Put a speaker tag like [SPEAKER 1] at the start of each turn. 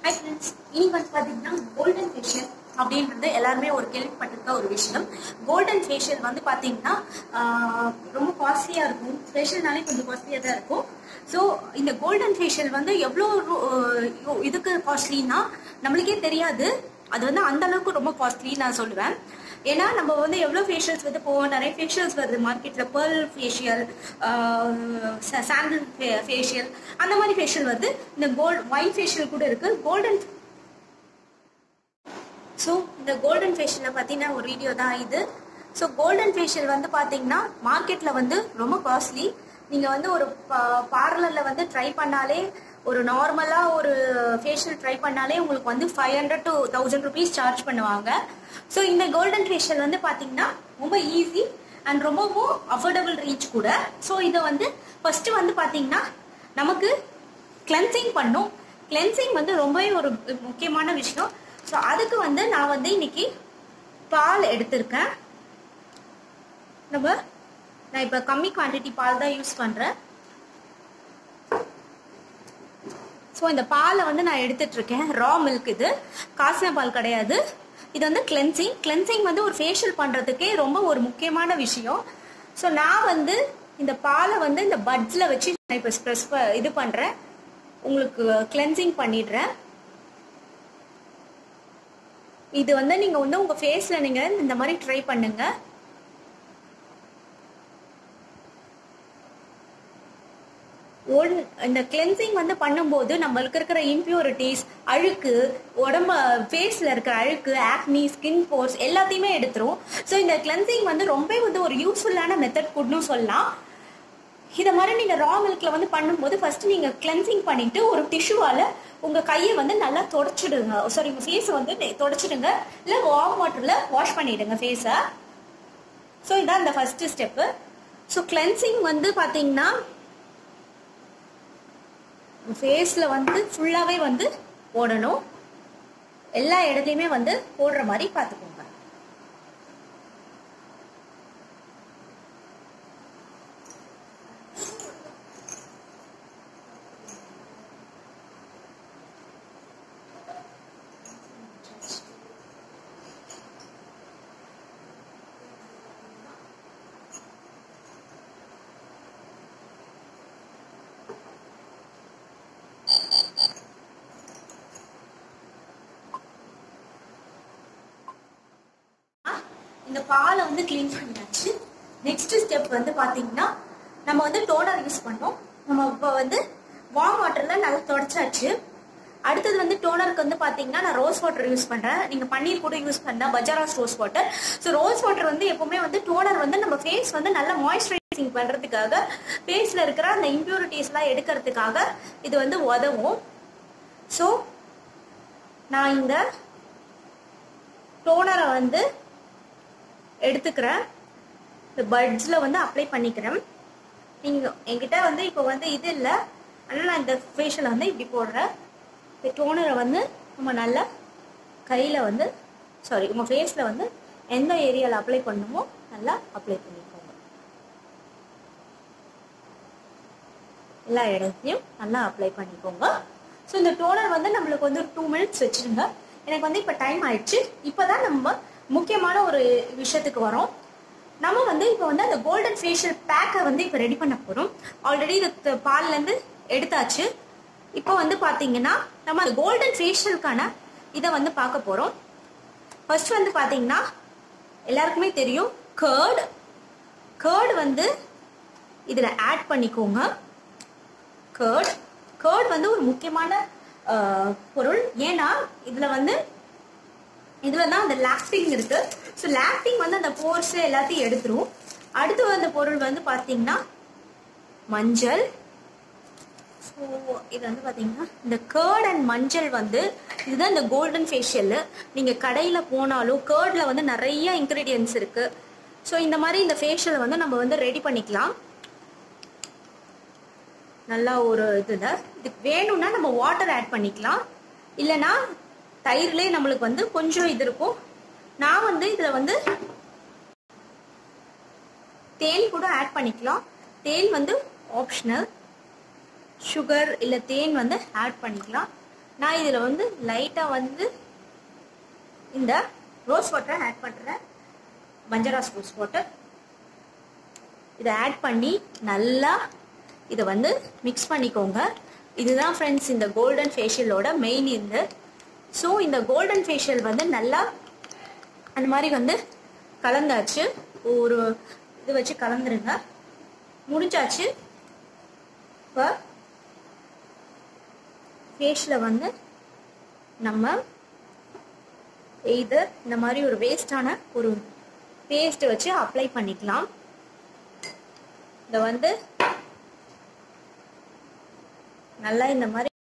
[SPEAKER 1] hi friends இன்னைக்கு வந்து பார்த்தீங்கன்னா கோல்டன் ஃபேஷியல் அப்படின்றது எல்லாருமே ஒரு கேள்விப்பட்டிருக்க ஒரு விஷயம் கோல்டன் ஃபேஷியல் வந்து பார்த்தீங்கன்னா ஆஹ், ரொம்ப காஸ்ட்லியாக இருக்கும் ஃபேஷியல்னாலே கொஞ்சம் காஸ்ட்லியாக தான் இருக்கும் ஸோ இந்த கோல்டன் ஃபேஷியல் வந்து எவ்வளோ ரு- ஆஹ், இதுக்கு காஸ்ட்லின்னா நம்மளுக்கே தெரியாது அது வந்து அந்த அளவுக்கு ரொம்ப காஸ்ட்லி நான் சொல்லுவேன் ஏன்னா நம்ம வந்து எவ்வளோ ஃபேஷியல்ஸ் வந்து போவோம் நிறைய ஃபேஷியல்ஸ் வருது மார்க்கெட்டில் பேர்ல் ஃபேஷியல் சாண்டில் ஃபேஷியல் அந்த மாதிரி ஃபேஷியல் வருது இந்த கோல்ட் ஒயிட் ஃபேஷியல் கூட இருக்கு கோல்டன் ஸோ இந்த கோல்டன் ஃபேஷியலில் பார்த்தீங்கன்னா ஒரு வீடியோ தான் இது ஸோ கோல்டன் ஃபேஷியல் வந்து பார்த்தீங்கன்னா மார்க்கெட்டில் வந்து ரொம்ப காஸ்ட்லி நீங்கள் வந்து ஒரு பார்லரில் வந்து ட்ரை பண்ணாலே ஒரு நார்மலாக ஒரு ஃபேஷியல் ட்ரை பண்ணாலே உங்களுக்கு வந்து five hundred to thousand rupees charge பண்ணுவாங்க ஸோ இந்த கோல்டன் ஃபேஷியல் வந்து பார்த்தீங்கன்னா ரொம்ப ஈஸி அண்ட் ரொம்பவும் அஃபோர்டபுள் ரீச் கூட ஸோ இதை வந்து ஃபர்ஸ்ட் வந்து பார்த்தீங்கன்னா நமக்கு கிளென்சிங் பண்ணும் கிளென்சிங் வந்து ரொம்பவே ஒரு முக்கியமான விஷயம் ஸோ அதுக்கு வந்து நான் வந்து இன்னைக்கு பால் எடுத்திருக்கேன் நம்ம நான் இப்போ கம்மி குவான்டிட்டி பால் தான் யூஸ் பண்ணுறேன் ஸோ இந்த பாலை வந்து நான் எடுத்துட்டு இருக்கேன் ரா மில்க் இது காசின பால் கிடையாது இது வந்து கிளென்சிங் கிளென்சிங் வந்து ஒரு ஃபேஷியல் பண்ணுறதுக்கே ரொம்ப ஒரு முக்கியமான விஷயம் ஸோ நான் வந்து இந்த பாலை வந்து இந்த பட்ஸில் வச்சு நான் இப்போ ஸ்ப்ரெஸ் இது பண்ணுறேன் உங்களுக்கு கிளென்சிங் பண்ணிடுறேன் இது வந்து நீங்கள் வந்து உங்கள் ஃபேஸில் நீங்கள் இந்த மாதிரி ட்ரை பண்ணுங்க ஒன் இந்த கிளென்சிங் வந்து பண்ணும்போது நம்மளுக்கு இருக்கிற இம்பியூரிட்டிஸ் அழுக்கு உடம்ப ஃபேஸில் இருக்கிற அழுக்கு ஆக்னி ஸ்கின் போர்ஸ் எல்லாத்தையுமே எடுத்துரும் ஸோ இந்த கிளென்சிங் வந்து ரொம்ப வந்து ஒரு யூஸ்ஃபுல்லான மெத்தட் கூடன்னு சொல்லலாம் இதை மாதிரி நீங்கள் ரா மில்கில் வந்து பண்ணும்போது ஃபர்ஸ்ட் நீங்கள் கிளென்சிங் பண்ணிட்டு ஒரு டிஷ்யூவால் உங்கள் கையை வந்து நல்லா தொடச்சிடுங்க சாரி உங்கள் ஃபேஸை வந்து தொடச்சிடுங்க இல்லை வார்ம் வாட்டரில் வாஷ் பண்ணிடுங்க ஃபேஸை ஸோ இதான் இந்த ஃபர்ஸ்ட் ஸ்டெப்பு ஸோ கிளென்சிங் வந்து பார்த்தீங்கன்னா ஃபேஸில் வந்து ஃபுல்லாகவே வந்து போடணும் எல்லா இடத்துலையுமே வந்து போடுற மாதிரி பார்த்துக்கோங்க இந்த பாலை வந்து க்ளீன் பண்ணியாச்சு நெக்ஸ்ட் ஸ்டெப் வந்து பாத்தீங்கன்னா நம்ம வந்து டோனர் யூஸ் பண்ணோம் நம்ம இப்போ வந்து வார்ம் வாட்டர்ல நல்லா தொடச்சாச்சு அடுத்தது வந்து டோனருக்கு வந்து பாத்தீங்கன்னா நான் ரோஸ் வாட்டர் யூஸ் பண்றேன் நீங்க பன்னீர் கூட யூஸ் பண்ணா பஜாராஸ் rose water so rose water வந்து எப்பவுமே வந்து டோனர் வந்து நம்ம ஃபேஸ் வந்து நல்லா மாய்ஸ்சரைசிங் பண்றதுக்காக ஃபேஸ்ல இருக்கிற அந்த impurities எல்லாம் எடுக்கிறதுக்காக இது வந்து உதவும் ஸோ நான் இந்த டோனரை வந்து எடுத்துக்கிறேன் இந்த பட்ஸில் வந்து அப்ளை பண்ணிக்கிறேன் நீங்கள் என்கிட்ட வந்து இப்போ வந்து இது இல்லை அதனால் நான் இந்த ஃபேஷியலை வந்து இப்படி போடுறேன் இந்த டோனரை வந்து நம்ம நல்லா கையில் வந்து சாரி உங்கள் ஃபேஸில் வந்து எந்த ஏரியாவில் அப்ளை பண்ணணுமோ நல்லா அப்ளை பண்ணிக்கோங்க எல்லா இடத்துலையும் நல்லா அப்ளை பண்ணிக்கோங்க ஸோ இந்த டோனர் வந்து நம்மளுக்கு வந்து ஒரு டூ மினிட்ஸ் வச்சுருங்க எனக்கு வந்து இப்போ டைம் ஆயிடுச்சு இப்போ தான் நம்ம முக்கியமான ஒரு விஷயத்துக்கு வரோம் நம்ம வந்து இப்போ வந்து அந்த கோல்டன் ஃபேஷியல் பேக்கை வந்து இப்போ ரெடி பண்ண போகிறோம் ஆல்ரெடி இது பால்லேருந்து எடுத்தாச்சு இப்போ வந்து பார்த்தீங்கன்னா நம்ம அந்த கோல்டன் ஃபேஷியலுக்கான இதை வந்து பார்க்க போகிறோம் ஃபர்ஸ்ட் வந்து பார்த்தீங்கன்னா எல்லாருக்குமே தெரியும் கேர்டு கேர்டு வந்து இதில் ஆட் பண்ணிக்கோங்க கேர்ட் கேர்ட் வந்து ஒரு முக்கியமான அஹ், பொருள் ஏன்னா இதில் வந்து இதில் தான் அந்த லாக்டிங் இருக்கு ஸோ லாக்டிங் வந்து அந்த போர்ஸ் எல்லாத்தையும் எடுத்துரும் அடுத்து வந்த பொருள் வந்து பார்த்தீங்கன்னா மஞ்சள் ஸோ இது வந்து பார்த்தீங்கன்னா இந்த கேர்ட் அண்ட் மஞ்சள் வந்து இதுதான் இந்த கோல்டன் ஃபேஷியல் நீங்கள் கடையில் போனாலும் கேர்டில் வந்து நிறைய இன்க்ரீடியன்ஸ் இருக்கு ஸோ இந்த மாதிரி இந்த ஃபேஷியலை வந்து நம்ம வந்து ரெடி பண்ணிக்கலாம் நல்லா ஒரு இதுல இதுக்கு வேணும்னா நம்ம வாட்டர் ஆட் பண்ணிக்கலாம் இல்லைன்னா தயிர்லேயே நம்மளுக்கு வந்து கொஞ்சம் இது இருக்கும் நான் வந்து இதில் வந்து தேன் கூட ஆட் பண்ணிக்கலாம் தேன் வந்து ஆப்ஷனல் சுகர் இல்லை தேன் வந்து ஆட் பண்ணிக்கலாம் நான் இதில் வந்து லைட்டாக வந்து இந்த ரோஸ் வாட்டரை ஆட் பண்ணுறேன் பஞ்சராஸ் ரோஸ் வாட்டர் இதை ஆட் பண்ணி நல்லா இதை வந்து மிக்ஸ் பண்ணிக்கோங்க இதுதான் ஃப்ரெண்ட்ஸ் இந்த கோல்டன் ஃபேஷியலோட மெயின் இது ஸோ இந்த கோல்டன் ஃபேஷியல் வந்து நல்லா அந்த மாதிரி வந்து கலந்தாச்சு ஒரு இது வச்சு கலந்துருங்க முடிஞ்சாச்சு இப்போ ஃபேஷில் வந்து நம்ம எய்தர் இந்த மாதிரி ஒரு வேஸ்டான ஒரு பேஸ்ட் வச்சு அப்ளை பண்ணிக்கலாம் இதை வந்து நல்லா இந்த மாதிரி